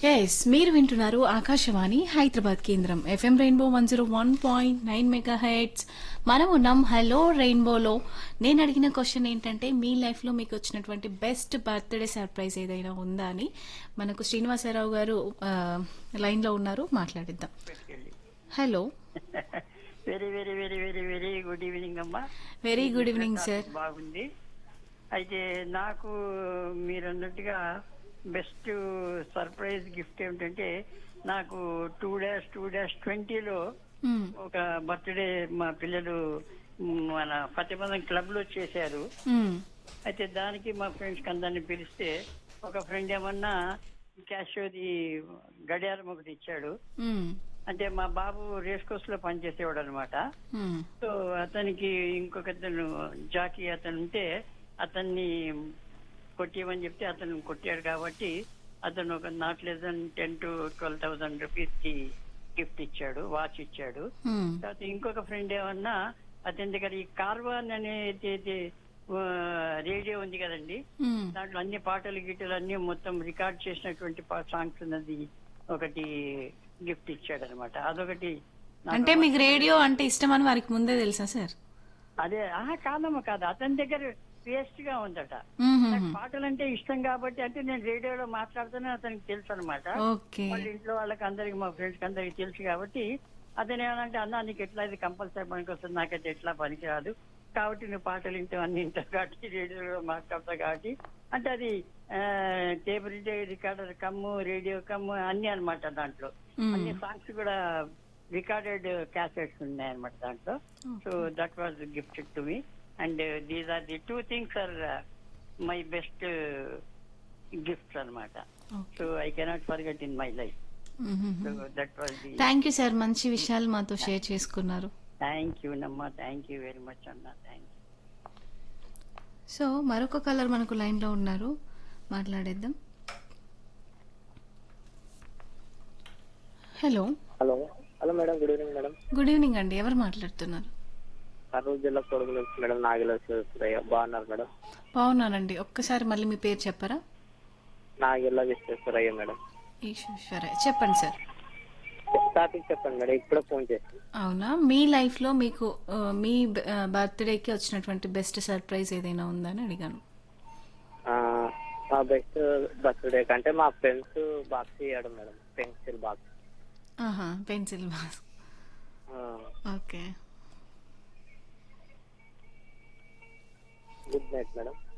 yes మీరు వింటున్నారు ఆకాశవాణి హైదరాబాద్ కేంద్రం FM rainbow one zero one point nine megahertz మనం ఉన్నాం హలో రెయిన్బోలో నేను అడిగిన క్వశ్చన్ ఏంటంటే మీ లైఫ్లో మీకు వచ్చినటువంటి బెస్ట్ బర్త్డే సర్ప్రైజ్ ఏదైనా ఉందా అని మనకు శ్రీనివాసరావు గారు ఆ, లైన్లో ఉన్నారు మాట్లాడిద్దాం hello very very very very very good evening అమ్మా వెరీ గుడ్ ఈవినింగ్ సార్ బాగుంది అయితే నాకు మీరు అన్నట్టుగా బెస్ట్ సర్ప్రైజ్ గిఫ్ట్ ఏమిటంటే నాకు టూ డాష్ టూ డాష్ ట్వంటీలో ఒక బర్త్డే మా పిల్లలు మ్, మన ఫతేబంధం క్లబ్ లో చేశారు అయితే దానికి మా ఫ్రెండ్స్ అందరిని పిలిస్తే ఒక ఫ్రెండ్ ఏమన్నా క్యాషోది గడియారం ఒకటి ఇచ్చాడు అంటే మా బాబు రేస్ కోర్స్ లో పనిచేసేవాడు అనమాట సో అతనికి ఇంకొక అతను జాకీ అతను ఉంటే అతన్ని కొట్టియమని చెప్తే అతను కొట్టాడు కాబట్టి అతను ఒక not less than ten to twelve thousand rupees కి గిఫ్ట్ ఇచ్చాడు వాచ్ ఇచ్చాడు తర్వాత ఇంకొక ఫ్రెండ్ ఏమన్నా అతని దగ్గర ఈ కార్వాన్ అనేది రేడియో ఉంది కదండి దాంట్లో అన్ని పాటలు గీటలు అన్ని మొత్తం రికార్డ్ చేసినటువంటి సాంగ్స్ ఉన్నది ఒకటి గిఫ్ట్ ఇచ్చాడు అనమాట అదొకటి నాకు అంటే మీకు రేడియో అంటే ఇష్టం అని వారికి ముందే తెలుసా సార్ అదే ఆహా కాదమ్మా కాదు అతని దగ్గర వేస్ట్ గా ఉందట నాకు పాటలు అంటే ఇష్టం కాబట్టి అంటే నేను రేడియోలో మాట్లాడుతూనే అతనికి తెలుసు అనమాట ఓకే వాళ్ళ ఇంట్లో వాళ్ళకి అందరికి మా ఫ్రెండ్స్ అందరికి తెలుసు కాబట్టి అతను ఏమనంటే అన్న నీకు ఎట్లా ఇది కంపల్సరీ పనికి వస్తుంది నాకైతే ఎట్లా పనికి రాదు కాబట్టి నువ్వు పాటలు వింటావు అన్ని వింటావు కాబట్టి రేడియోలో మాట్లాడతావు కాబట్టి అంటే అది టేప్ రికార్డర్ కమ్ము రేడియో కమ్ము అన్ని అన్నమాట దాంట్లో అన్ని సాంగ్స్ కూడా రికార్డెడ్ క్యాసెట్స్ ఉన్నాయి అనమాట దాంట్లో so that was gifted to me and these are the two things are my best gifts అన్నమాట so I cannot forget in my life so that was the thank you sir మంచి విషయాలు మాతో share చేసుకున్నారు thank you నమ్మా thank you very much అన్న thank you so మరొక caller మనకు line లో ఉన్నారు మాట్లాడేద్దాం hello hello hello madam good evening madam good evening అండి ఎవరు మాట్లాడుతున్నారు కర్నూలు జిల్లా కొడుకు నుంచి మేడం నాగేశ్వరయ్య బాగున్నారు మేడం బాగున్నానండి ఒక్కసారి మళ్ళీ మీ పేరు చెప్పరా నాగేళ్ళ విశ్వేశ్వరయ్య మేడం ఈశ్వర చెప్పండి సార్ టాపిక్ చెప్పండి మేడం ఇప్పుడే ఫోన్ చేసి అవునా మీ లైఫ్ లో మీకు ఆ, మీ బర్త్డేకి వచ్చినటువంటి బెస్ట్ సర్ప్రైజ్ ఏదైనా ఉందా అని అడిగాను మా బెస్ట్ బర్త్డే కంటే మా ఫ్రెండ్స్ బాక్స్ ఇవ్వడం మేడం పెన్సిల్ బాక్స్ ఆహా pencil box okay good night madam